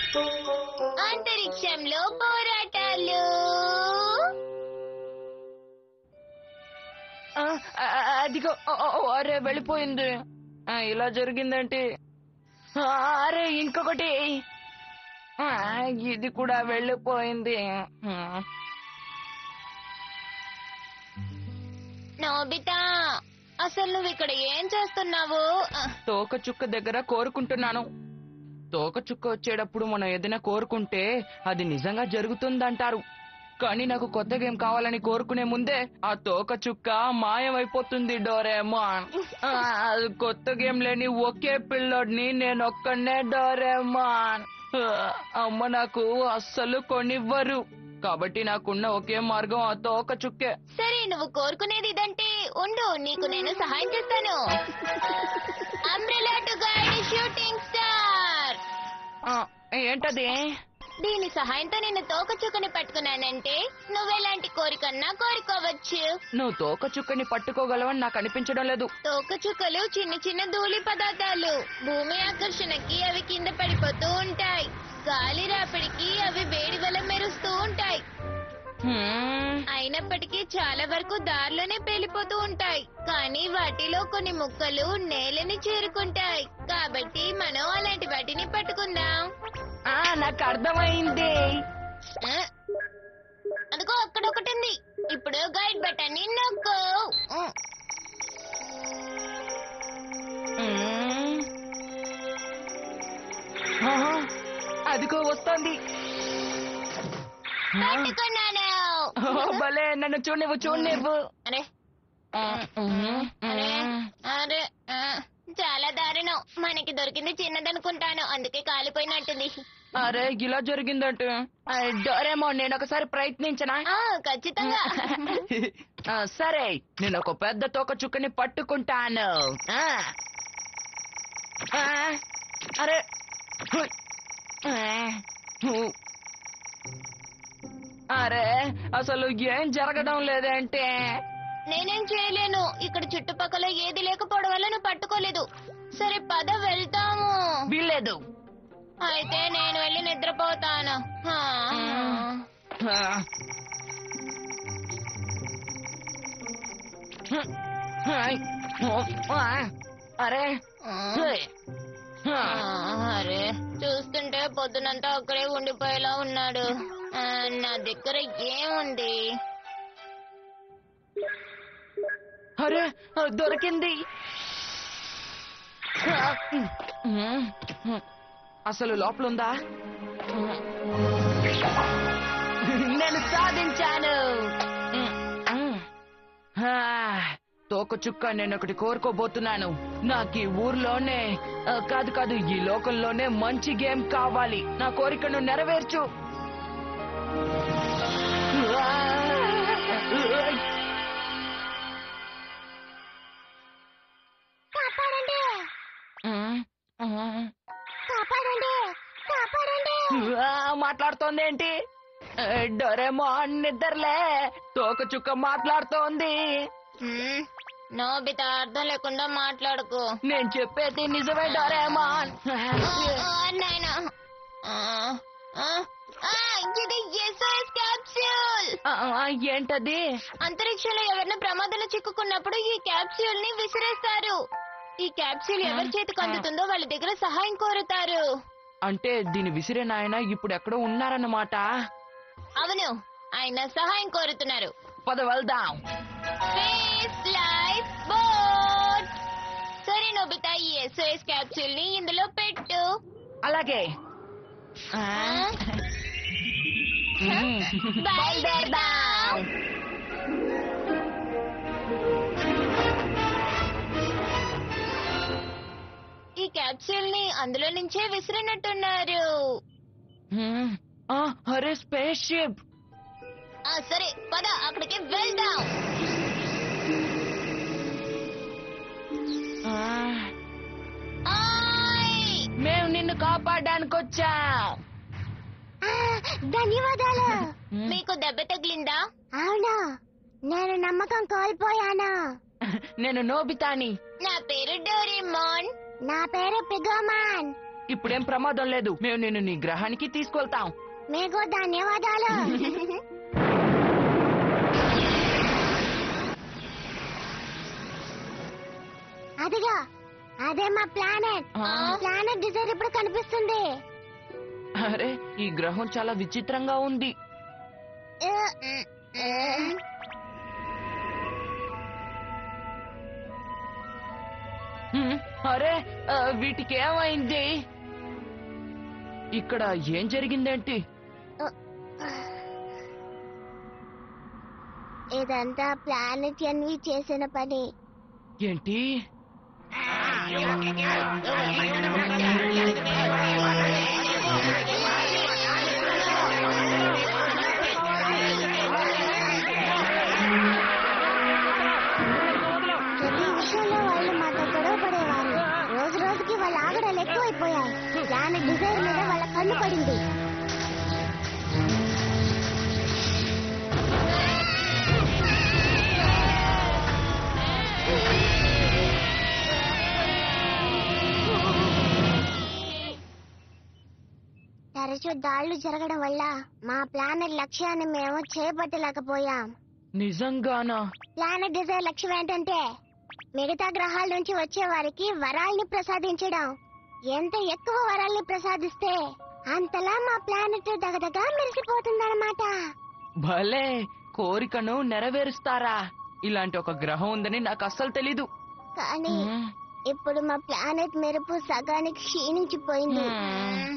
అంతరిక్షంలో పోరాటాలు ఆ, ఆ, అదిగో ఆ, ఆ, అరే వెళ్ళిపోయింది ఆ, ఇలా జరిగిందంటే ఆ, అరే ఇంకొకటి ఆ, ఇది కూడా వెళ్ళిపోయింది ఆ, నోబితా అసలు నువ్వు ఇక్కడ ఏం చేస్తున్నావు ఆ, తోక చుక్క దగ్గర కోరుకుంటున్నాను తోక చుక్క వచ్చేటప్పుడు మనం ఏదైనా కోరుకుంటే అది నిజంగా జరుగుతుందంటారు కానీ నాకు కొత్త గేమ్ కావాలని కోరుకునే ముందే ఆ తోక చుక్క మాయమైపోతుంది డోరేమాన్ ఆ, అది కొత్త గేమ్ లేని ఒకే పిల్లోడిని నేను ఒక్కనే డోరేమాన్ ఆ, అమ్మ నాకు అస్సలు కొనివ్వరు కాబట్టి నాకున్న ఒకే మార్గం ఆ తోక చుక్కే సరే నువ్వు కోరుకునేది ఇదంటే ఉండు నీకు నేను సహాయం చేస్తాను umbrella to guide shooting star ఆ, ఏంటది దీని సహాయంతో నేను తోక చుక్కని పట్టుకున్నానంటే నువ్వెలాంటి కోరికన్నా కోరుకోవచ్చు నువ్వు తోక చుక్కని పట్టుకోగలవని నాకు అనిపించడం లేదు తోక చుక్కలు చిన్న చిన్న ధూళి పదార్థాలు భూమి ఆకర్షణకి అవి కింద పడిపోతూ ఉంటాయి గాలి రాపిడికి అవి వేడి వల్ల మెరుస్తూ ఉంటాయి హ్మ్. అయినప్పటికీ చాలా వరకు దారిలోనే పేలిపోతూ ఉంటాయి కానీ వాటిలో కొన్ని ముక్కలు నేలని చేరుకుంటాయి కాబట్టి మనం అలాంటి వాటిని పట్టుకుందాం ఆ నాకు అర్థమైంది ఆ, అదిగో అక్కడ ఒకటి ఉంది ఇప్పుడు గైడ్ బటన్ నొక్కు ఉమ్, హ్మ్. ఆహా, అదిగో వస్తోంది ఆ, పట్టుకున్నాను ఓ, భలే నన్ను చూడనివ్వు చూడనివ్వు అరే ఆ, హ్మ్, అరే హ్మ్. అరే ఆ, చాలా దారుణం మనకి దొరికింది చిన్నదనుకుంటాను అందుకే కాలిపోయినట్టుంది అరే ఇలా జరిగిందంటే ఆ, డోరేమో నేను ఒకసారి ప్రయత్నించనా ఆ ఖచ్చితంగా ఆ, సరే నేను ఒక పెద్ద తోక చుక్కని పట్టుకుంటాను ఆ. ఆ, అరే హుయ్. ఆ, హు. అరే అసలు ఏం జరగడం లేదంటే నేనేం చేయలేను ఇక్కడ చుట్టుపక్కల ఏది లేకపోవడం వల్ల నువ్వు పట్టుకోలేదు సరే పద వెళ్తాము వీల్లేదు అయితే నేను వెళ్ళి నిద్రపోతాను హా. ఆ. హాయ్. ఓ, ఆ. అరే హుయ్. ఆ, ఆ. అరే చూస్తుంటే పొద్దునంతా అక్కడే ఉండిపోయేలా ఉన్నాడు ఆ, నా దగ్గర ఏముంది అరే ఆ, దొరికింది ఆ, ఉమ్, ఉమ్. అసలు లోపల ఉందా నేను సాధించాను ఉమ్, ఉమ్. ఆ, తోక చుక్క నేను ఒకటి కోరుకోబోతున్నాను నాకు ఈ ఊర్లోనే ఆ, కాదు కాదు ఈ లోకంలోనే మంచి గేమ్ కావాలి నా కోరికను నెరవేర్చు ఆ, కాపాడండి ఉమ్, ఉమ్. కాపాడండి కాపాడండి ఆ, మాట్లాడుతోంది ఏంటి డొరేమోన్ నిద్రలే తోక చుక్క మాట్లాడుతోంది నోబిత అర్థం లేకుండా మాట్లాడుకో నేను చెప్పేది నిజమే డొరేమోన్ నాయనా ఇది ఎస్ఓఎస్ క్యాప్సూల్ ఆ, ఆ, ఏంటది అంతరిక్షంలో ఎవరిన ప్రమాదంలో చిక్కుకున్నప్పుడు ఈ క్యాప్సూల్ ని విసిరేస్తారు ఈ క్యాప్సూల్ ఎవరి చేతికి అందుతుందో వాళ్ళ దగ్గర సహాయం కోరుతారు అంటే దీని విసిరే నాయన ఇప్పుడు ఎక్కడో ఉన్నారన్నమాట అవును ఆయన సహాయం కోరుతున్నారు పద వెళ్దాం స్పేస్ లైఫ్ బోట్ సరే నోబితా ఈ ఎస్ఓఎస్ క్యాప్సూల్ ని ఇందులో పెట్టు అలాగే ఆ, ఉమ్. బయలుదేరదాం ఈ క్యాప్సూల్ ని అందులో నుంచే విసిరినట్టున్నారు ఉమ్. ఆ, అరే స్పేస్ షిప్ ఆ సరే పద అక్కడికి వెళ్దాం ఆయ్! మేము నిన్ను కాపాడడానికి వచ్చాం ధన్యవాదాలు ఉమ్. మీకు దెబ్బ తగిలిందా అవును నేను నమ్మకం కోల్పోయాను నేను నోబితాని నా పేరు డోరేమోన్ నా పేరు పిగోమాన్ ఇప్పుడేం ప్రమాదం లేదు మేము నిన్ను నీ గ్రహానికి తీసుకెళ్తాం మీకు ధన్యవాదాలు అదిగా అదే మా ప్లానెట్ ఆ. ప్లానెట్ డిజైన్ ఇప్పుడు కనిపిస్తుంది అరే ఈ గ్రహం చాలా విచిత్రంగా ఉంది హ్మ్, అరే ఆ, వీటికి ఏమైంది ఇక్కడ ఏం జరిగిందేంటి ఇదంతా ప్లానెట్ ఎన్వి చేసిన పని ఏంటి ప్రతి విషయంలో వాళ్ళు మాతో గొడవ పడేవారు రోజు రోజుకి వాళ్ళ ఆగడాలు ఎక్కువైపోయాయి ప్లానెట్ డిజైన్ మీద వాళ్ళ కన్ను పడింది తరచూ దాళ్లు జరగడం వల్ల మా ప్లానెట్ లక్ష్యాన్ని మేము చేపట్టలేకపోయాం నిజంగానా ప్లానెట్ డిజైర్ లక్ష్యం ఏంటంటే మిగతా గ్రహాల నుంచి వచ్చే వారికి వరాల్ని ప్రసాదించడం ఎంత ఎక్కువ వరాల్ని ప్రసాదిస్తే అంతలా మా ప్లానెట్ దగదగా మెరిసిపోతుందన్నమాట భలే కోరికను నెరవేరుస్తారా ఇలాంటి ఒక గ్రహం ఉందని నాకు అస్సలు తెలీదు కానీ హ్మ్. ఇప్పుడు మా ప్లానెట్ మెరుపు సగానికి క్షీణించిపోయింది హ్మ్.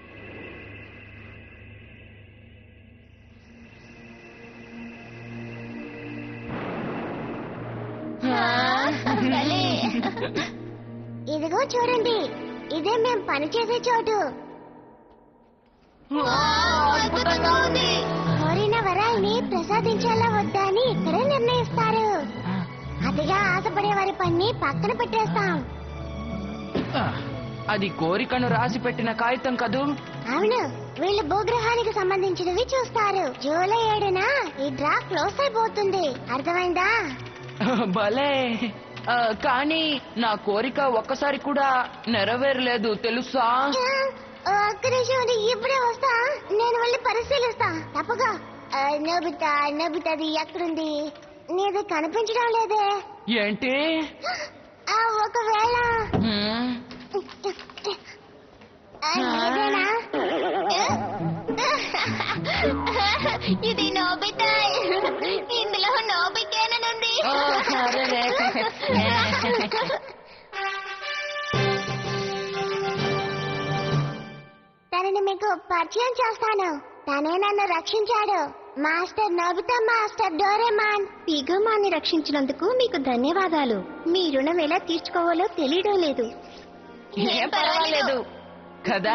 భలే. ఇదిగో చూడండి ఇదే మేం పనిచేసే చోటు అద్భుతంగా ఉంది కోరిన వరాల్ని ప్రసాదించాలా వద్దా అని ఇక్కడే నిర్ణయిస్తారు అతిగా ఆశపడే వారి పని పక్కన పెట్టేస్తాం ఆ, అది కోరికను రాసి పెట్టిన కాగితం కదూ అవును వీళ్ళు భూగ్రహానికి సంబంధించినవి చూస్తారు జూలై ఏడున ఈ డ్రా క్లోజ్ అయిపోతుంది అర్థమైందా భలే ఆ, కానీ నా కోరిక ఒక్కసారి కూడా నెరవేరలేదు తెలుసా ఆ, ఒక్క నిమిషం ఉండు, ఇప్పుడే వస్తా నేను వెళ్ళి పరిశీలిస్తా తప్పగా ఆ, నోబితా నోబితాది ఎక్కడుంది నీది కనిపించడం లేదే ఏంటి ఆ, ఒకవేళ హ్మ్. ఆ, నీదేనా ఇది నోబితా ఇందులో నోబికేననుంది ఓ, అరెరే. తనని మీకు పరిచయం చేస్తాను తనే నన్ను రక్షించాడు మాస్టర్ నోబితా మాస్టర్ డోరేమాన్ పిగుమాన్ని రక్షించినందుకు మీకు ధన్యవాదాలు మీ రుణం ఎలా తీర్చుకోవాలో తెలియడం లేదు ఏం పర్వాలేదు కదా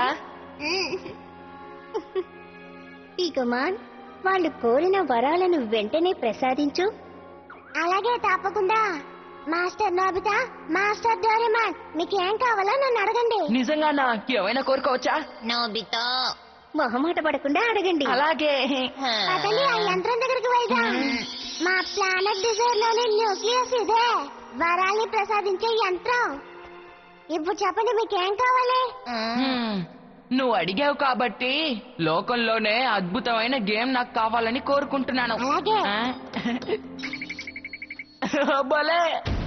పిగుమాన్ వాళ్ళు కోరిన వరాలను వెంటనే ప్రసాదించు అలాగే తప్పకుండా మాస్టర్ నోబితా మాస్టర్ డోరేమాన్ మీకు ఏం కావాలో నన్ను అడగండి నిజంగానా ఏమైనా కోరుకోవచ్చా నోబితా మొహమాట పడకుండా అడగండి అలాగే పదండి ఆ యంత్రం దగ్గరికి వెళ్దాం మా ప్లానెట్ డిజైర్ లోని న్యూక్లియస్ ఇదే వరాల్ని ప్రసాదించే యంత్రం ఇప్పుడు చెప్పండి మీకేం కావాలి హ్మ్. నువ్వు అడిగావు కాబట్టి లోకంలోనే అద్భుతమైన గేమ్ నాకు కావాలని కోరుకుంటున్నాను అలాగే ఆ? భలే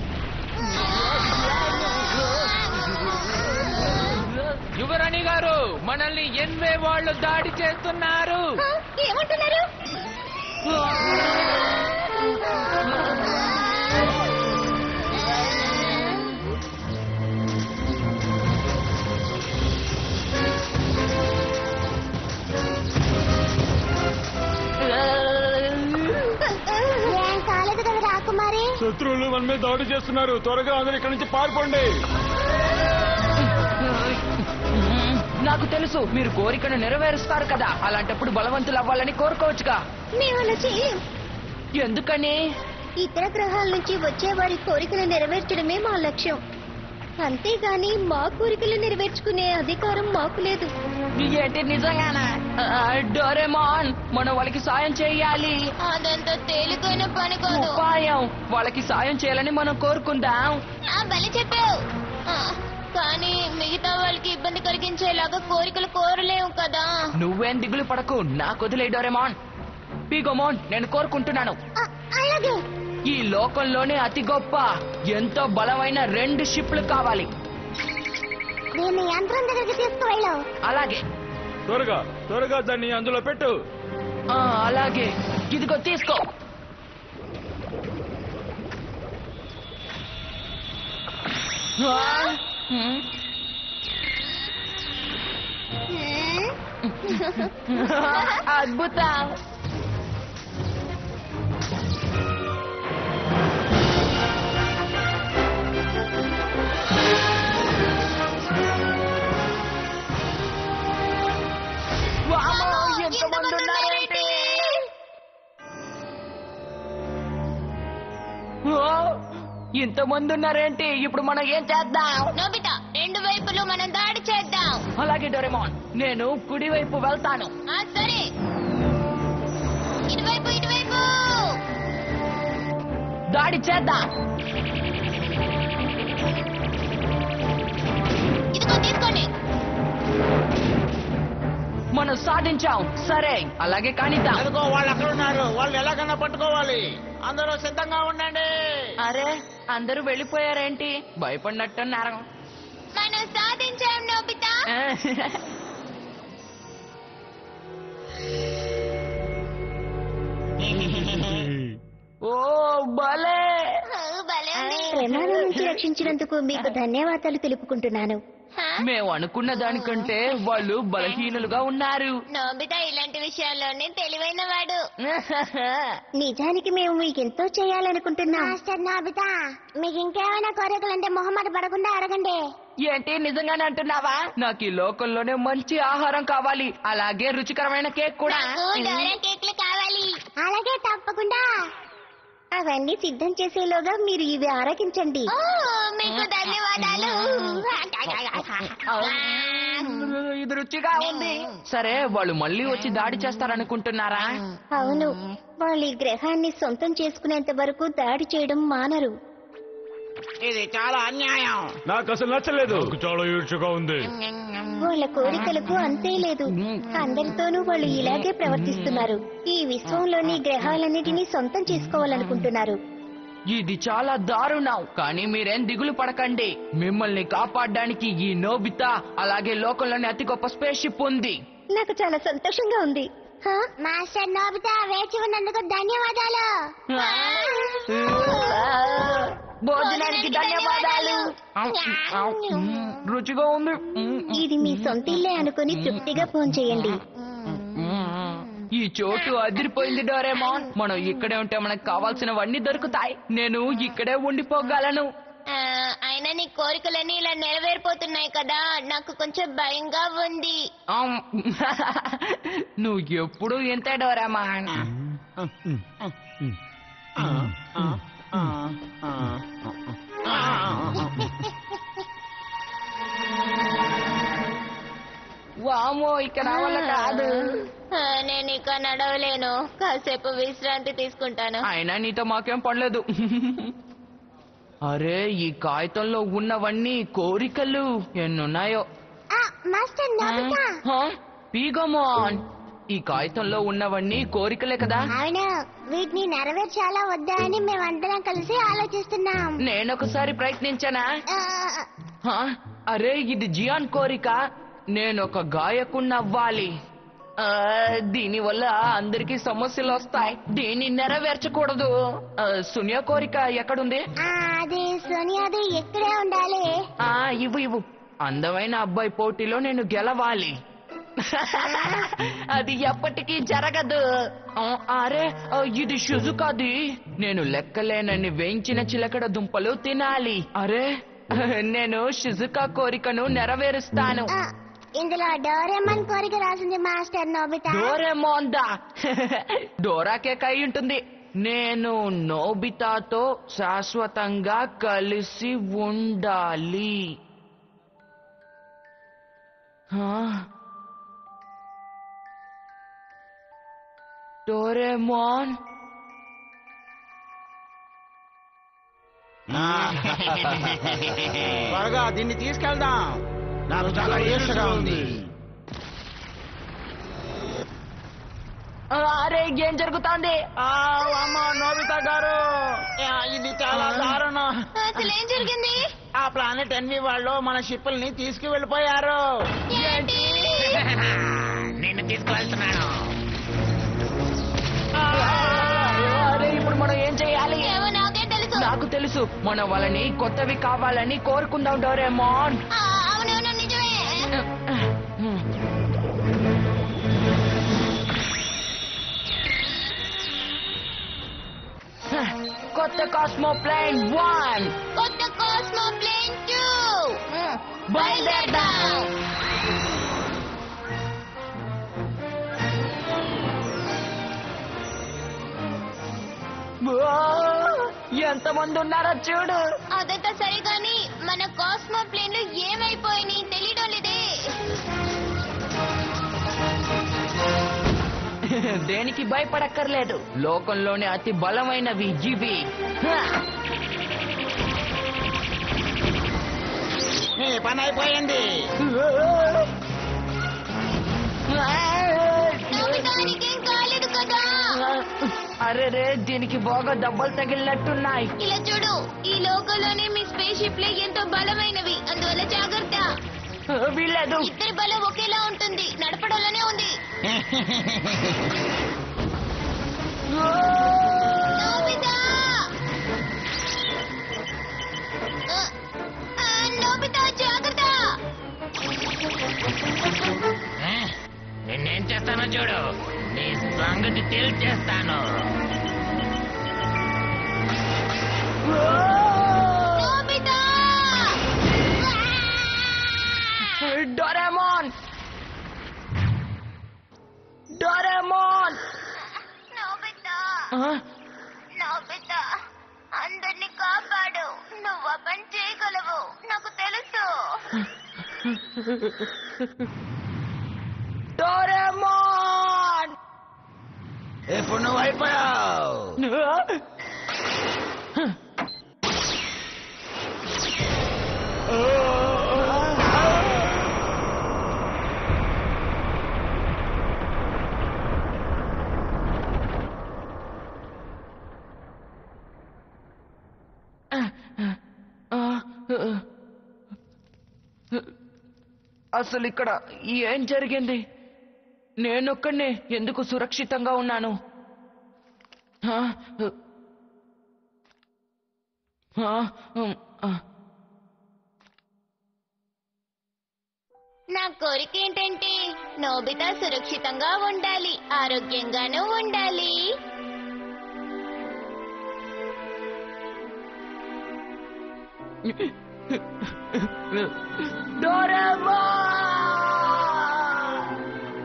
యువరాణి గారు మనల్ని ఎన్వే వాళ్ళు దాడి చేస్తున్నారు ఆ, ఏమంటున్నారు ఏం కాలేదు కదా రాకుమారి శత్రువులు మన మీద దాడి చేస్తున్నారు త్వరగా అందరూ ఇక్కడి నుంచి పారిపోండి నాకు తెలుసు మీరు కోరికను నెరవేరుస్తారు కదా అలాంటప్పుడు బలవంతులు అవ్వాలని కోరుకోవచ్చుగా మేము అలా చేయలేం ఎందుకని ఇతర గ్రహాల నుంచి వచ్చే వారి కోరికలు నెరవేర్చడమే మా లక్ష్యం అంతేగాని మా కోరికలు నెరవేర్చుకునే అధికారం మాకు లేదు ఏంటి నిజంగానా ఆ, డోరేమాన్ మనం వాళ్ళకి సాయం చేయాలి అదంత తేలికైన పని కాదు ఉపాయం వాళ్ళకి సాయం చేయాలని మనం కోరుకుందాం ఆ బలి చెప్పావు ఆ, కానీ మిగతా వాళ్ళకి ఇబ్బంది కలిగించేలాగా కోరికలు కోరలేము కదా నువ్వేం దిగులు పడకు నాకు వదిలే డోరేమాన్ పీగోమోన్ నేను కోరుకుంటున్నాను ఆ, అలాగే ఈ లోకంలోనే అతి గొప్ప ఎంతో బలమైన రెండు షిప్లు కావాలి దీన్ని యంత్రం దగ్గరికి తీసుకువెళ్ళు అలాగే త్వరగా త్వరగా దాన్ని అందులో పెట్టు ఆ, అలాగే ఇదిగో తీసుకో ఆ, హ్మ్. అద్భుతం వామ్మో, ఎంతమంది ఉన్నారేంటి? ఓ, ఇంతమంది ఉన్నారేంటి ఇప్పుడు మనం ఏం చేద్దాం నోబితా రెండు వైపులు మనం దాడి చేద్దాం అలాగే డోరేమాన్ నేను కుడివైపు వెళ్తాను ఆ సరే ఇటువైపు ఇటువైపు దాడి చేద్దాం ఇదిగో తీసుకోండి మనం సాధించాం సరే అలాగే కానిద్దాం అదిగో వాళ్ళు అక్కడ ఉన్నారు వాళ్ళు ఎలాగన్నా పట్టుకోవాలి అందరూ సిద్ధంగా ఉండండి అరే అందరూ వెళ్ళిపోయారేంటి భయపడినట్టున్నారు మనం సాధించాం నోబితా ఓ భలే ఓ, భలే ఉంది ప్రమాదం నుంచి రక్షించినందుకు మీకు ధన్యవాదాలు తెలుపుకుంటున్నాను హా? మేము అనుకున్న దానికంటే వాళ్ళు బలహీనులుగా ఉన్నారు నోబితా ఇలాంటి విషయాల్లోనే తెలివైన వాడు నిజానికి మేము మీకు ఎంతో చేయాలనుకుంటున్నాం మాస్టర్ నాబితా మీకు ఇంకేమైనా కోరికలంటే మొహమ్మద్ పడకుండా అడగండి ఏంటి నిజంగానే అంటున్నావా నాకు ఈ లోకంలోనే మంచి ఆహారం కావాలి అలాగే రుచికరమైన కేక్ కూడా నాకు డోరా కేక్లు కావాలి అలాగే తప్పకుండా అవన్నీ సిద్ధం చేసేలోగా మీరు ఇవి ఆరగించండి ఓ, మీకు ధన్యవాదాలు ఇది రుచిగా ఉంది సరే వాళ్ళు మళ్ళీ వచ్చి దాడి చేస్తారనుకుంటున్నారా అవును వాళ్ళు ఈ గ్రహాన్ని సొంతం చేసుకునేంత వరకు దాడి చేయడం మానరు ఇది చాలా అన్యాయం నాకు అసలు నచ్చలేదు చాలా ఈడ్చుగా ఉంది వాళ్ళ కోరికలకు అంతే లేదు అందరితోనూ వాళ్ళు ఇలాగే ప్రవర్తిస్తున్నారు ఈ విశ్వంలోని గ్రహాలన్నిటినీ సొంతం చేసుకోవాలనుకుంటున్నారు ఇది చాలా దారుణం కానీ మీరేం దిగులు పడకండి మిమ్మల్ని కాపాడడానికి ఈ నోబితా అలాగే లోకంలోని అతి గొప్ప స్పేస్ షిప్ ఉంది నాకు చాలా సంతోషంగా ఉంది మాస్టర్ నోబితా వేచి ఉన్నందుకు ధన్యవాదాలు భోజనానికి ధన్యవాదాలు రుచిగా ఉంది ఇది మీ సొంత ఇల్లే అనుకుని తృప్తిగా ఫోన్ చేయండి ఈ చోటు అదిరిపోయింది డోరేమాన్ మనం ఇక్కడే ఉంటే మనకు కావాల్సినవన్నీ దొరుకుతాయి నేను ఇక్కడే ఉండిపోగలను ఆ, అయినా నీ కోరికలన్నీ ఇలా నెరవేరిపోతున్నాయి కదా నాకు కొంచెం భయంగా ఉంది ఆమ్. నువ్వు ఎప్పుడు ఇంతే డోరేమాన్ వామో ఇక నా వల్ల కాదు ఆ, నేను ఇక నడవలేను కాసేపు విశ్రాంతి తీసుకుంటాను అయినా నీతో మాకేం పడలేదు అరే ఈ కాగితంలో ఉన్నవన్నీ కోరికలు ఎన్నున్నాయో ఆ, మాస్టర్ నోబితా హా? పీగోమాన్ ఈ కాగితంలో ఉన్నవన్నీ కోరికలే కదా అవును వీటిని నెరవేర్చాలా వద్దా అని మేమందరం కలిసి ఆలోచిస్తున్నాం నేనొకసారి ప్రయత్నించనా ఆ, హా? అరే ఇది జియాన్ కోరిక నేను ఒక గాయకుణ్ణవ్వాలి ఆ, దీనివల్ల అందరికీ సమస్యలు వస్తాయి దీన్ని నెరవేర్చకూడదు ఆ, సునియా కోరిక ఎక్కడుంది ఆ, అది సోనియాది ఇక్కడే ఉండాలి ఆ ఇవ్వు ఇవ్వు అందమైన అబ్బాయి పోటీలో నేను గెలవాలి అది ఎప్పటికీ జరగదు ఆ, అరే ఆ, ఇది షుజుకాది నేను లెక్కలేనని వేయించిన చిలకడ దుంపలు తినాలి అరే నేను షుజుకా కోరికను నెరవేరుస్తాను ఆ, ఇందులో డోరేమన్ కోరిక రాసింది మాస్టర్ నోబితా డోరేమోందా డోరాకే కై ఉంటుంది నేను నోబితాతో శాశ్వతంగా కలిసి ఉండాలి హా? డోరేమోన్ త్వరగా దీన్ని తీసుకెళ్దాం నాకు చాలా ఈర్షగా ఉంది అరే ఏం జరుగుతోంది ఆ, అమ్మ నోబితా గారు ఆ, ఇది చాలా దారుణం అసలేం జరిగింది ఆ ప్లానెట్ ఎన్వి వాళ్ళు మన షిప్పుల్ని తీసుకువెళ్ళిపోయారు ఏంటి నిన్ను తీసుకువెళ్తున్నాను అరే ఇప్పుడు మనం ఏం చేయాలి ఏమో నాకే తెలుసు నాకు తెలుసు మన వాళ్ళని కొత్తవి కావాలని కోరుకుందాం డోరేమాన్ ఆ, అవునవును నిజమే కొత్త కాస్మో ప్లేన్ వన్ కొత్త కాస్మో ప్లేన్ టూ బయలుదేరదాం ఎంత మంది ఉన్నారో చూడు అదంతా సరే కానీ మన కాస్మో ప్లేన్లు ఏమైపోయినాయి తెలియడం లేదే దేనికి భయపడక్కర్లేదు లోకంలోనే అతి బలమైనవి ఇవి నీ పని అయిపోయింది నోబితా నీకేం కాలేదు కదా అరే రే దీనికి బాగా దెబ్బలు తగిలినట్టున్నాయి ఇలా చూడు ఈ లోకంలోనే మీ స్పేస్ షిప్ లే ఎంతో బలమైనవి అందువల్ల జాగ్రత్త వీలేదు ఇద్దరి బలం ఒకేలా ఉంటుంది నడపడంలోనే ఉంది నోబితా ఆ, ఆ, నోబితా జాగ్రత్త నిన్నేం చేస్తానో చూడు నీ సంగతి తేల్చేస్తాను నోబితా డోరేమోన్ డోరేమోన్ నోబితా ఆ? నోబితా అందరినీ కాపాడు నువ్వు ఆ పని చేయగలవు నాకు తెలుసు డోరేమోన్ ఇప్పుడు నువ్వు అయిపోయావు అసలు ఇక్కడ ఏం జరిగింది నేనొక్కడినే ఎందుకు సురక్షితంగా ఉన్నాను ఆ? ఆ? ఉమ్, ఆ. నా కోరిక ఏంటంటే నోబితా సురక్షితంగా ఉండాలి ఆరోగ్యంగానూ ఉండాలి డోరేమోన్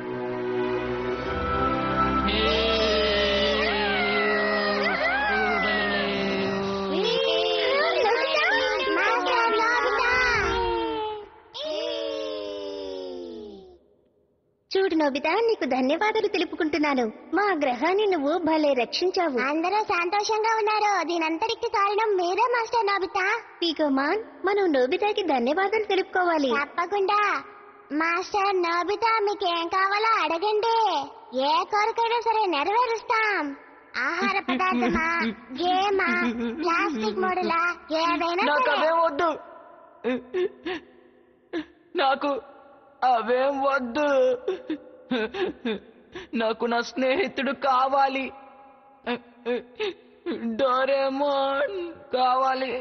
మాస్టర్ నోబితా చూడు నోబితా నీకు ధన్యవాదాలు తెలుపుకుంటున్నాను మా గ్రహాన్ని నువ్వు భలే రక్షించావు అందరూ సంతోషంగా ఉన్నారు దీనంతటికి కారణం మీరే మాస్టర్ నోబితా పీకోమాన్ మనం నోబితాకి ధన్యవాదాలు తెలుపుకోవాలి తప్పకుండా మాస్టర్ నోబితా మీకేం కావాలో అడగండి ఏ కోరికైనా సరే నెరవేరుస్తాం ఆహార పదార్థమా గేమా ప్లాస్టిక్ మోడలా ఏదైనా నాకు సరే అవేం వద్దు నాకు అవేం వద్దు నాకు నా స్నేహితుడు కావాలి డోరేమోన్ కావాలి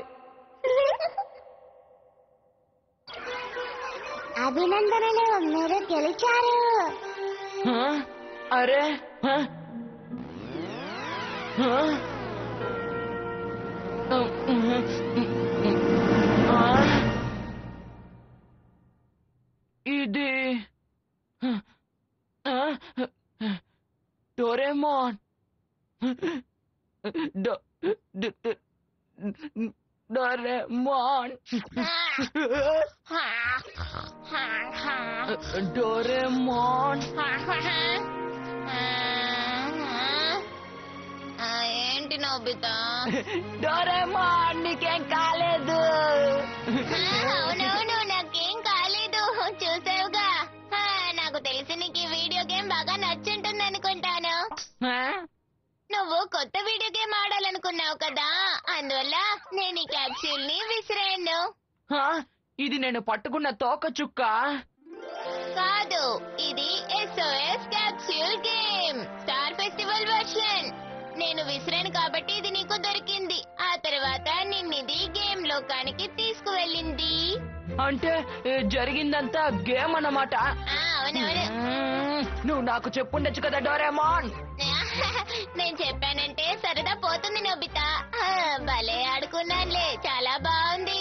అభినందనలు మీరు గెలిచారు హ? అరే హ? హ? ఆ? ఇది ఆ? డోరేమోన్ డో- డ- డ- డోరేమోన్ డోరేమోన్ ఆ, ఏంటి నోబితా డోరేమాన్ నీకేం కాలేదు ఆ, అవునవును నాకేం కాలేదు చూసావుగా ఆ, నాకు తెలిసి నీకు ఈ వీడియో గేమ్ బాగా నచ్చుంటుంది అనుకుంటాను ఆ? నువ్వు కొత్త వీడియో గేమ్ ఆడాలనుకున్నావు కదా అందువల్ల నేను ఈ క్యాప్సూల్ ని విసిరాను ఆ? ఇది నేను పట్టుకున్న తోక చుక్క కాదు ఇది SOS capsule game star festival version నేను విసిరాను కాబట్టి ఇది నీకు దొరికింది ఆ తర్వాత నిన్నిది గేమ్ లోకానికి తీసుకువెళ్ళింది అంటే ఏ, జరిగిందంతా గేమ్ అన్నమాట ఆ, అవునవును మ్మ్, నువ్వు నాకు చెప్పుండొచ్చు కదా డోరేమాన్ నేను చెప్పానంటే సరదా పోతుంది నోబితా ఆ, భలే ఆడుకున్నానులే చాలా బాగుంది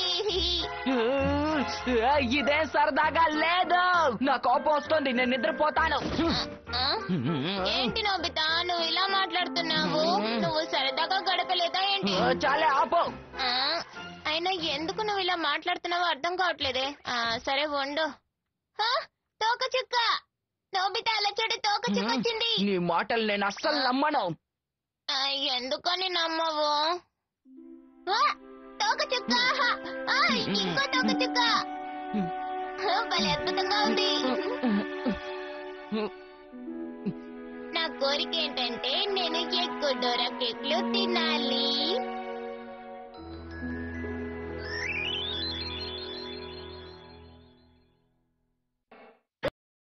ఏ, ఇదే సరదాగా లేదు నా కోపం వస్తుంది నేను నిద్రపోతాను ఆ? ఏంటి నోబితా నువ్వు ఇలా మాట్లాడుతున్నావు నువ్వు సరదాగా గడపలేదా ఏంటి చాలే ఆపు ఆ, అయినా ఎందుకు నువ్వు ఇలా మాట్లాడుతున్నావో అర్థం కావట్లేదే ఆ, సరే వండు హా, తోక చుక్క నోబితా అలా చూడు తోక చుక్క వచ్చింది నీ మాటలు నేను అస్సలు నమ్మను ఆ, ఎందుకని నమ్మవు ఆ, తోక చుక్క ఆ, ఇంకో తోక చుక్క ఆ, భలే అద్భుతంగా ఉంది నా కోరిక ఏంటంటే నేను ఎక్కువ డోరా కేక్లు తినాలి